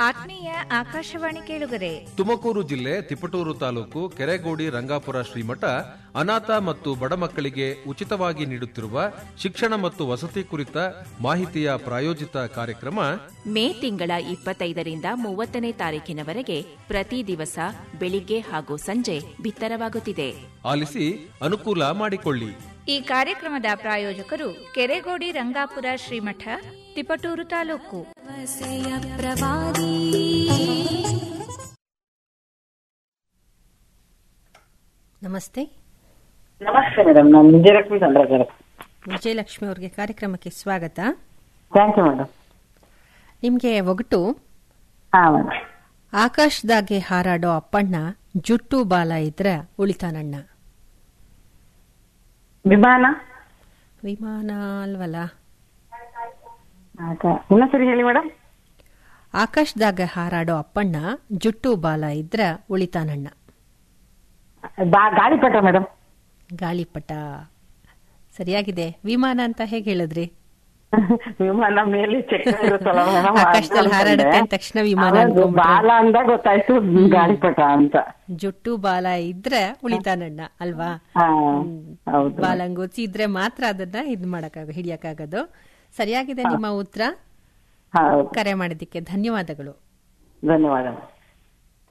ಆತ್ಮೀಯ ಆಕಾಶವಾಣಿ ಕೇಳುಗರೆ ತುಮಕೂರು ಜಿಲ್ಲೆ ತಿಪಟೂರು ತಾಲೂಕು ಕೆರೆಗೋಡಿ ರಂಗಾಪುರ ಶ್ರೀಮಠ ಅನಾಥ ಮತ್ತು ಬಡ ಮಕ್ಕಳಿಗೆ ಉಚಿತವಾಗಿ ನೀಡುತ್ತಿರುವ ಶಿಕ್ಷಣ ಮತ್ತು ವಸತಿ ಕುರಿತ ಮಾಹಿತಿಯ ಪ್ರಾಯೋಜಿತ ಕಾರ್ಯಕ್ರಮ ಮೇ ತಿಂಗಳ ಇಪ್ಪತ್ತೈದರಿಂದ ಮೂವತ್ತನೇ ತಾರೀಕಿನವರೆಗೆ ಪ್ರತಿ ದಿವಸ ಬೆಳಿಗ್ಗೆ ಹಾಗೂ ಸಂಜೆ ಬಿತ್ತರವಾಗುತ್ತಿದೆ ಆಲಿಸಿ ಅನುಕೂಲ ಮಾಡಿಕೊಳ್ಳಿ ಈ ಕಾರ್ಯಕ್ರಮದ ಪ್ರಾಯೋಜಕರು ಕೆರೆಗೋಡಿ ರಂಗಾಪುರ ಶ್ರೀಮಠ ತಿಪಟೂರು ತಾಲೂಕು ನಮಸ್ತೆ ನಮಸ್ತೆ ಮೇಡಮ್ ನಾನು ವಿಜಯಲಕ್ಷ್ಮಿ ಚಂದ್ರಕರ್ ವಿಜಯಲಕ್ಷ್ಮಿ ಅವರಿಗೆ ಕಾರ್ಯಕ್ರಮಕ್ಕೆ ಸ್ವಾಗತ ಥ್ಯಾಂಕ್ ಯು ಮೇಡಮ್ ನಿಮಗೆ ಒಗಟು ಹಾ ಮೇಡಮ್ ಆಕಾಶದಾಗೆ ಹಾರಾಡೋ ಅಪ್ಪಣ್ಣ ಜುಟ್ಟು ಬಾಲ ಇದ್ರ ಉಳಿತಾನಣ್ಣ ವಿಮಾನ ವಿಮಾನ ಅಲ್ವಲ್ಲ ಆಗ ಇನ್ನೊಂದ್ಸರಿ ಹೇಳಿ ಮೇಡಮ್ ಆಕಾಶದಾಗ ಹಾರಾಡೋ ಅಪ್ಪಣ್ಣ ಜುಟ್ಟು ಬಾಲ ಇದ್ರ ಉಳಿತಾನಣ್ಣ ಗಾಳಿಪಟ ಮೇಡಮ್ ಗಾಳಿಪಟ ಸರಿಯಾಗಿದೆ ವಿಮಾನ ಅಂತ ಹೇಗೆ ಹೇಳಿದ್ರಿ ವಿಮಾನ ಮೇಲೆ ಚಕ್ರ ಇರುತ್ತಲ್ಲ ಮೇಡಮ್ ಆಕಾಶದಲ್ಲಿ ಹಾರಾಡುತ್ತೆ ಅಂದ ತಕ್ಷಣ ವಿಮಾನ ಅನ್ಕೊಂಡ್ಬಿಟ್ರೆ. ಬಾಲ ಅಂದಾಗ ಗೊತ್ತಾಯ್ತು ಗಾಳಿಪಟ ಅಂತ ಜುಟ್ಟು ಬಾಲ ಇದ್ರೆ ಉಳಿತಾನಣ್ಣ ಅಲ್ವಾ ಹಾ ಹೌದು ಬಾಲಂಗೋಚಿ ಇದ್ರೆ ಮಾತ್ರ ಅದನ್ನ ಇದ್ ಮಾಡಕ್ಕಾಗ ಹಿಡಿಯಕ್ಕಾಗೋದು ಸರಿಯಾಗಿದೆ ನಿಮ್ಮ ಉತ್ತರ ಹೌದು ಕರೆ ಮಾಡಿದ್ದಕ್ಕೆ ಧನ್ಯವಾದಗಳು ಧನ್ಯವಾದ